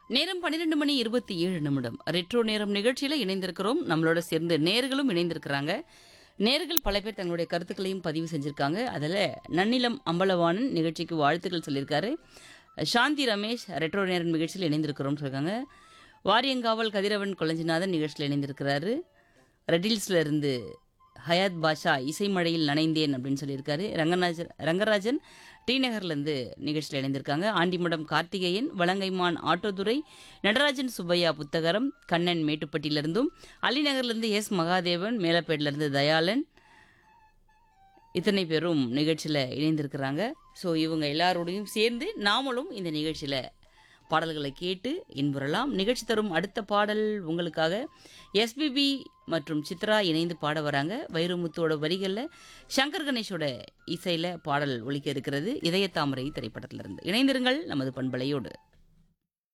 நேரம் பன்னிரெண்டு மணி இருபத்தி ஏழு நிமிடம் ரெட்ரோ நேரம் நிகழ்ச்சியில இணைந்திருக்கிறோம் நம்மளோட சேர்ந்து நேர்களும் இணைந்திருக்கிறாங்க நேர்கள் பல பேர் தங்களுடைய கருத்துக்களையும் பதிவு செஞ்சிருக்காங்க அதில் நன்னிலம் அம்பலவாணன் நிகழ்ச்சிக்கு வாழ்த்துக்கள் சொல்லியிருக்காரு சாந்தி ரமேஷ் ரெட்ரோ நேரம் நிகழ்ச்சியில் இணைந்திருக்கிறோம் சொல்லியிருக்காங்க வாரியங்காவல் கதிரவன் கொளஞ்சிநாதன் நிகழ்ச்சியில் இணைந்திருக்கிறாரு ரெட்டில்ஸ்ல இருந்து ஹயாத் பாஷா இசைமழையில் நனைந்தேன் அப்படின்னு சொல்லியிருக்காரு ரங்கராஜன் ரங்கராஜன் டி நகர்லேருந்து நிகழ்ச்சியில் இணைந்திருக்காங்க ஆண்டிமடம் கார்த்திகேயன் வலங்கைமான் ஆட்டோதுரை நடராஜன் சுப்பையா புத்தகரம் கண்ணன் மேட்டுப்பட்டியிலிருந்தும் அலிநகர்லேருந்து எஸ் மகாதேவன் மேலப்பேட்டிலேருந்து தயாளன் இத்தனை பேரும் நிகழ்ச்சியில் இணைந்திருக்கிறாங்க ஸோ இவங்க எல்லாரோடையும் சேர்ந்து நாமளும் இந்த நிகழ்ச்சியில் பாடல்களை கேட்டு இன்புறலாம் நிகழ்ச்சி தரும் அடுத்த பாடல் உங்களுக்காக எஸ்பிபி மற்றும் சித்ரா இணைந்து பாட வராங்க வைரமுத்துவோட வரிகளில் சங்கர் கணேஷோட இசையில் பாடல் ஒலிக்க இருக்கிறது இதய தாமரை திரைப்படத்திலிருந்து இணைந்திருங்கள் நமது பண்பலையோடு